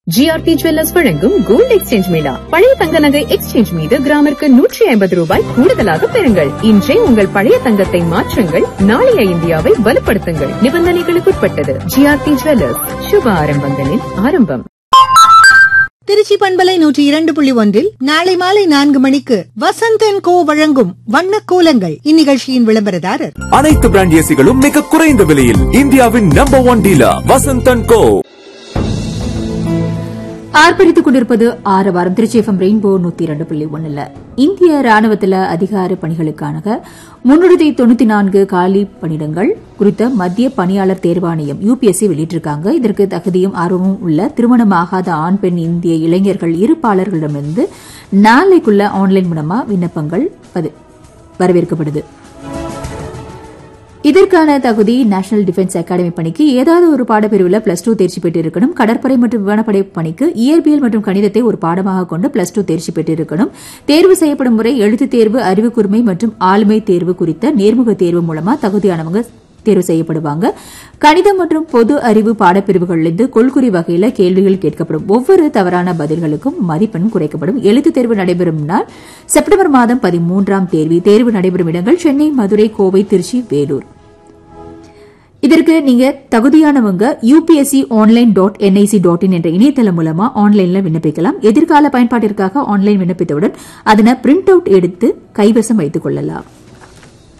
GRT jewellers வழங்கும் gold exchange mela பழைய தங்க நகை எக்ஸ்சேஞ்ச் மீது கிராமிற்கு நூற்றி ஐம்பது ரூபாய் கூடுதலாக பெறுங்கள் இன்றே உங்கள் பழைய தங்கத்தை மாற்றுங்கள் நாளைய இந்தியாவை வலுப்படுத்துங்கள் நிபந்தனைகளுக்குட்பட்டது ஜிஆர்டி ஜுவல்லர்ஸ் சுப ஆரம்பங்களின் ஆரம்பம் திருச்சி பண்பலை நூற்றி இரண்டு புள்ளி ஒன்றில் நாளை மாலை நான்கு மணிக்கு வசந்தன் கோ வழங்கும் வண்ண கோலங்கள் இந்நிகழ்ச்சியின் விளம்பரதாரர் அனைத்து பிராண்ட் ஏசிகளும் மிக குறைந்த விலையில் இந்தியாவின் number one dealer Vasanth and co ஆர்ப்பரித்துக் கொண்டிருப்பது ஆறு வாரம் திருச்சி எஃப்எம் ரெயின்போ நூத்தி இரண்டு புள்ளி ஒண்ணுல இந்திய ராணுவத்தில் அதிகார பணிகளுக்கான முன்னூற்றி தொண்ணூத்தி நான்கு காலி பணியிடங்கள் குறித்த மத்திய பணியாளர் தேர்வாணையம் யுபிஎஸ்சி வெளியிட்டிருக்காங்க இதற்கு தகுதியும் ஆர்வமும் உள்ள திருமணமாகாத ஆண் பெண் இந்திய இளைஞர்கள் இருப்பாளர்களிடமிருந்து நாளைக்குள்ள ஆன்லைன் மூலமா விண்ணப்பங்கள் பதி- வரவேற்கப்படுது இதற்கான தகுதி நேஷனல் டிஃபென்ஸ் அகாடமி பணிக்கு ஏதாவது ஒரு பாடப்பிரிவில் பிளஸ் டூ தேர்ச்சி பெற்றிருக்கணும் கடற்படை மற்றும் விமானப்படை பணிக்கு இயற்பியல் மற்றும் கணிதத்தை ஒரு பாடமாக கொண்டு பிளஸ் டூ தேர்ச்சி பெற்றிருக்கணும் தேர்வு செய்யப்படும் முறை எழுத்துத் தேர்வு அறிவு கூர்மை மற்றும் ஆளுமை தேர்வு குறித்த நேர்முக தேர்வு மூலமா தகுதியானவங்க தேர்வு செய்யப்படுவாங்க கணிதம் மற்றும் பொது அறிவு பாடப்பிரிவுகளிலிருந்து கொள்குறி வகையில கேள்விகள் கேட்கப்படும் ஒவ்வொரு தவறான பதில்களுக்கும் மதிப்பெண் குறைக்கப்படும் எழுத்துத் தேர்வு நடைபெறும் நாள் செப்டம்பர் மாதம் பதிமூன்றாம் தேர்வி தேர்வு நடைபெறும் இடங்கள் சென்னை மதுரை கோவை திருச்சி வேலூர் இதற்கு நீங்க தகுதியானவங்க UPSC online dot NIC dot in என்ற இணையதளம் மூலமா ஆன்லைன்ல விண்ணப்பிக்கலாம் எதிர்கால பயன்பாட்டிற்காக ஆன்லைன் விண்ணப்பித்தவுடன் அதனை பிரிண்ட் அவுட் எடுத்து கைவசம் வைத்துக் கொள்ளலாம்